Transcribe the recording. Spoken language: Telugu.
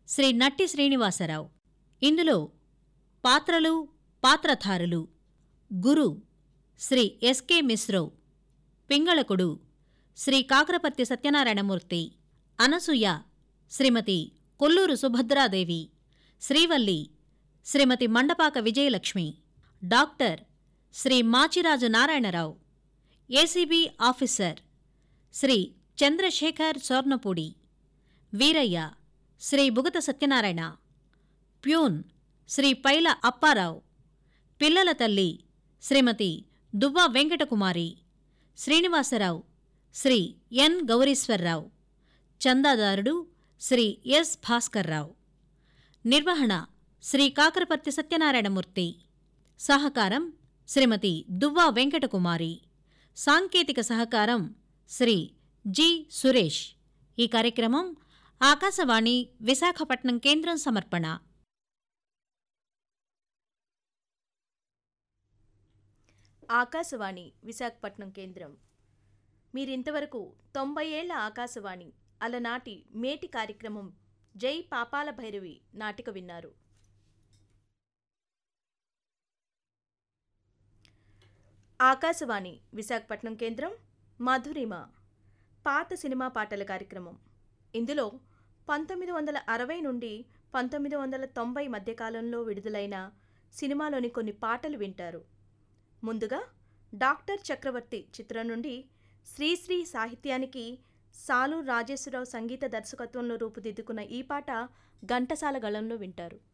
శ్రీ నట్టి శ్రీనివాసరావు ఇందులో పాత్రలు పాత్రధారులు Guru Shri S K Mishro Pingalakudu Shri Kakaraparti Satyanarayanamurthy Anasuya Shrimati Kolluru Subhadradevi Srivalli Shrimati Mandapaka Vijayalakshmi doctor Shri Machiraju Narayanarao ACB officer Shri Chandrashekar Sornapudi Veeraiah Shri Bugata Satyanarayana peon Shri Paila Apparao పిల్లల తల్లి శ్రీమతి దువ్వా వెంకటకుమారి శ్రీనివాసరావు శ్రీ ఎన్ గౌరీశ్వరరావు చందాదారుడు శ్రీ ఎస్ భాస్కర్రావు నిర్వహణ శ్రీ కాకరపర్తి సత్యనారాయణమూర్తి సహకారం శ్రీమతి దువ్వా వెంకటకుమారి సాంకేతిక సహకారం శ్రీ జి సురేష్ ఈ కార్యక్రమం ఆకాశవాణి విశాఖపట్నం కేంద్రం సమర్పణ ఆకాశవాణి విశాఖపట్నం కేంద్రం మీరింతవరకు తొంభై ఏళ్ల ఆకాశవాణి అలనాటి మేటి కార్యక్రమం జై పాపాల భైరవి నాటిక విన్నారు ఆకాశవాణి విశాఖపట్నం కేంద్రం మధురిమ పాత సినిమా పాటల కార్యక్రమం ఇందులో పంతొమ్మిది వందల అరవై నుండి పంతొమ్మిది వందల తొంభై మధ్యకాలంలో విడుదలైన సినిమాలోని కొన్ని పాటలు వింటారు ముందుగా డాక్టర్ చక్రవర్తి చిత్రం నుండి శ్రీశ్రీ సాహిత్యానికి సాలు రాజేశ్వరరావు సంగీత దర్శకత్వంలో రూపుదిద్దుకున్న ఈ పాట ఘంటసాల గళంలో వింటారు